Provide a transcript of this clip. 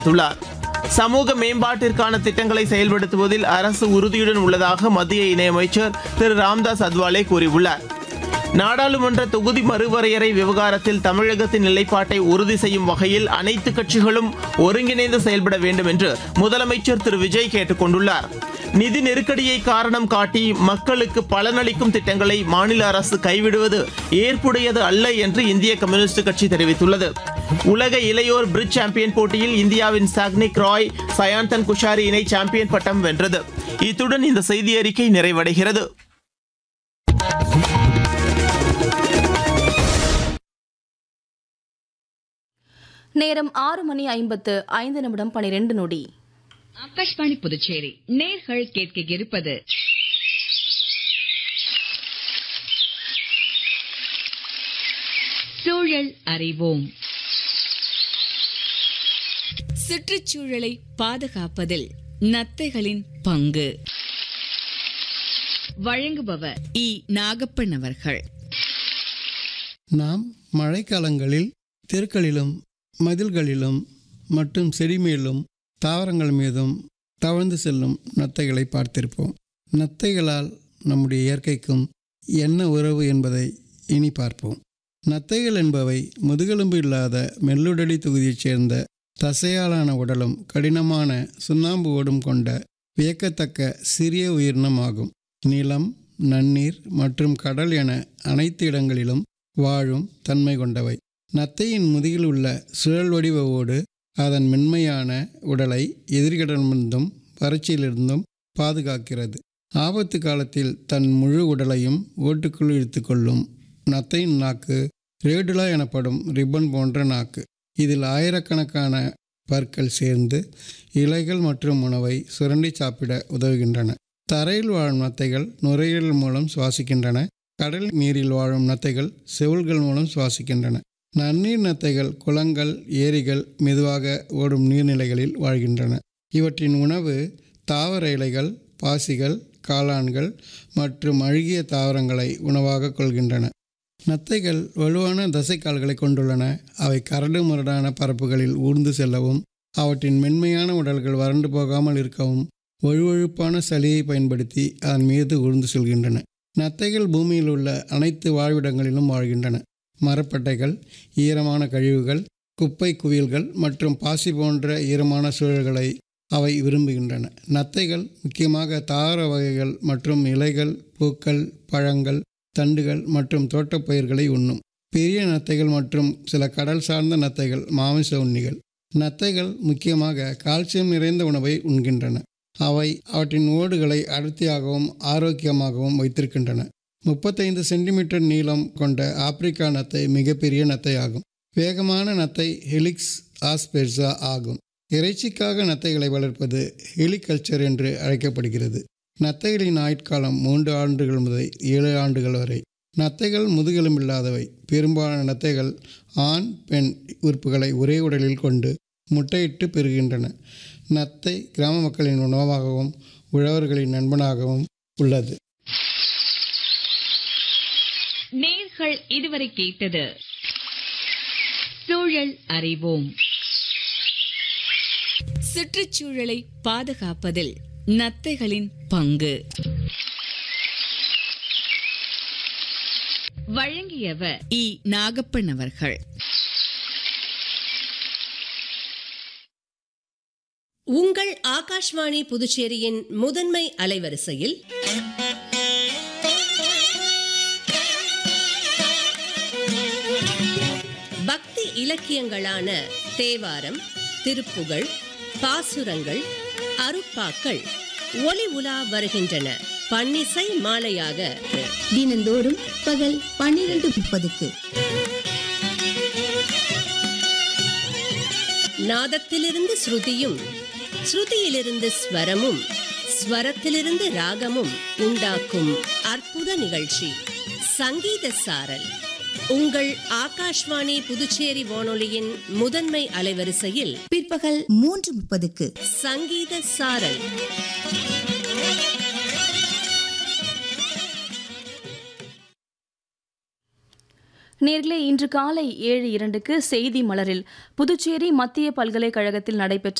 தெரிவித்துள்ளார் சமூக மேம்பாட்டிற்கான திட்டங்களை செயல்படுத்துவதில் அரசு உறுதியுடன் உள்ளதாக மத்திய இணையமைச்சர் திரு ராம்தாஸ் அத்வாலே கூறியுள்ளார் நாடாளுமன்ற தொகுதி மறுவரையறை விவகாரத்தில் தமிழகத்தின் நிலைப்பாட்டை உறுதி செய்யும் வகையில் அனைத்து கட்சிகளும் ஒருங்கிணைந்து செயல்பட வேண்டும் என்று முதலமைச்சர் திரு விஜய் கேட்டுக் கொண்டுள்ளார் நிதி நெருக்கடியை காரணம் காட்டி மக்களுக்கு பலனளிக்கும் திட்டங்களை மாநில அரசு கைவிடுவது ஏற்புடையது அல்ல என்று இந்திய கம்யூனிஸ்ட் கட்சி தெரிவித்துள்ளது உலக இளையோர் பிரிட்ஜ் சாம்பியன் போட்டியில் இந்தியாவின் சாக்னிக் ராய் சயாந்தன் குஷாரி இணை சாம்பியன் பட்டம் வென்றது இத்துடன் இந்த செய்தி அறிக்கை நிறைவடைகிறது நேரம் ஆறு மணி ஐம்பத்து ஐந்து நிமிடம் பனிரெண்டு நொடி ஆகாஷ்வாணி புதுச்சேரி நேர்கள் கேட்க இருப்பது சூழல் அறிவோம் சுற்றுச்சூழலை பாதுகாப்பதில் நத்தைகளின் பங்கு வழங்குபவர் இ நாகப்பன் அவர்கள் நாம் மழைக்காலங்களில் தெருக்களிலும் மதில்களிலும் மற்றும் செடி மேலும் தாவரங்கள் மீதும் தவழ்ந்து செல்லும் நத்தைகளை பார்த்திருப்போம் நத்தைகளால் நம்முடைய இயற்கைக்கும் என்ன உறவு என்பதை இனி பார்ப்போம் நத்தைகள் என்பவை முதுகெலும்பு இல்லாத மெல்லுடலி தொகுதியைச் சேர்ந்த தசையாலான உடலும் கடினமான சுண்ணாம்பு ஓடும் கொண்ட வியக்கத்தக்க சிறிய உயிரினம் ஆகும் நிலம் நன்னீர் மற்றும் கடல் என அனைத்து இடங்களிலும் வாழும் தன்மை கொண்டவை நத்தையின் முதுகில் உள்ள சுழல் வடிவ ஓடு அதன் மென்மையான உடலை எதிரிகளிடமிருந்தும் வறட்சியிலிருந்தும் பாதுகாக்கிறது ஆபத்து காலத்தில் தன் முழு உடலையும் ஓட்டுக்குள் இழுத்துக்கொள்ளும் நத்தையின் நாக்கு ரேடுலா எனப்படும் ரிப்பன் போன்ற நாக்கு இதில் ஆயிரக்கணக்கான பற்கள் சேர்ந்து இலைகள் மற்றும் உணவை சுரண்டி சாப்பிட உதவுகின்றன தரையில் வாழும் நத்தைகள் நுரையீரல் மூலம் சுவாசிக்கின்றன கடல் நீரில் வாழும் நத்தைகள் செவுள்கள் மூலம் சுவாசிக்கின்றன நன்னீர் நத்தைகள் குளங்கள் ஏரிகள் மெதுவாக ஓடும் நீர்நிலைகளில் வாழ்கின்றன இவற்றின் உணவு தாவர இலைகள் பாசிகள் காளான்கள் மற்றும் அழுகிய தாவரங்களை உணவாக கொள்கின்றன நத்தைகள் வலுவான தசைக்கால்களை கொண்டுள்ளன அவை கரடு முரடான பரப்புகளில் ஊர்ந்து செல்லவும் அவற்றின் மென்மையான உடல்கள் வறண்டு போகாமல் இருக்கவும் வழுவழுப்பான சளியை பயன்படுத்தி அதன் மீது ஊர்ந்து செல்கின்றன நத்தைகள் பூமியில் உள்ள அனைத்து வாழ்விடங்களிலும் வாழ்கின்றன மரப்பட்டைகள் ஈரமான கழிவுகள் குப்பை குவியல்கள் மற்றும் பாசி போன்ற ஈரமான சூழல்களை அவை விரும்புகின்றன நத்தைகள் முக்கியமாக தாவர வகைகள் மற்றும் இலைகள் பூக்கள் பழங்கள் தண்டுகள் மற்றும் தோட்டப்பயிர்களை உண்ணும் பெரிய நத்தைகள் மற்றும் சில கடல் சார்ந்த நத்தைகள் மாமிச உண்ணிகள் நத்தைகள் முக்கியமாக கால்சியம் நிறைந்த உணவை உண்கின்றன அவை அவற்றின் ஓடுகளை அடர்த்தியாகவும் ஆரோக்கியமாகவும் வைத்திருக்கின்றன முப்பத்தைந்து சென்டிமீட்டர் நீளம் கொண்ட ஆப்பிரிக்கா நத்தை மிகப்பெரிய நத்தை ஆகும் வேகமான நத்தை ஹெலிக்ஸ் ஆஸ்பெர்சா ஆகும் இறைச்சிக்காக நத்தைகளை வளர்ப்பது ஹெலிகல்ச்சர் என்று அழைக்கப்படுகிறது நத்தைகளின் ஆயுட்காலம் மூன்று ஆண்டுகள் முதல் ஏழு ஆண்டுகள் வரை நத்தைகள் முதுகெலும்பில்லாதவை பெரும்பாலான நத்தைகள் ஆண் பெண் உறுப்புகளை ஒரே உடலில் கொண்டு முட்டையிட்டு பெறுகின்றன நத்தை கிராம மக்களின் உணவாகவும் உழவர்களின் நண்பனாகவும் உள்ளது நேர்கள் இதுவரை கேட்டது சூழல் அறிவோம் சுற்றுச்சூழலை பாதுகாப்பதில் நத்தைகளின் பங்கு வழங்கியவர் இ நாகப்பன் அவர்கள் உங்கள் ஆகாஷ்வாணி புதுச்சேரியின் முதன்மை அலைவரிசையில் பக்தி இலக்கியங்களான தேவாரம் திருப்புகழ் பாசுரங்கள் அருப்பாக்கள் ஒலி உலா வருகின்றன பன்னிசை மாலையாக தினந்தோறும் பகல் பன்னிரண்டு முப்பதுக்கு நாதத்திலிருந்து ஸ்ருதியும் ஸ்ருதியிலிருந்து ஸ்வரமும் ஸ்வரத்திலிருந்து ராகமும் உண்டாக்கும் அற்புத நிகழ்ச்சி சங்கீத சாரல் உங்கள் ஆகாஷ்வாணி புதுச்சேரி வானொலியின் முதன்மை அலைவரிசையில் பிற்பகல் மூன்று முப்பதுக்கு சங்கீத சாரல் நேர்களே இன்று காலை ஏழு இரண்டுக்கு செய்தி மலரில் புதுச்சேரி மத்திய பல்கலைக்கழகத்தில் நடைபெற்ற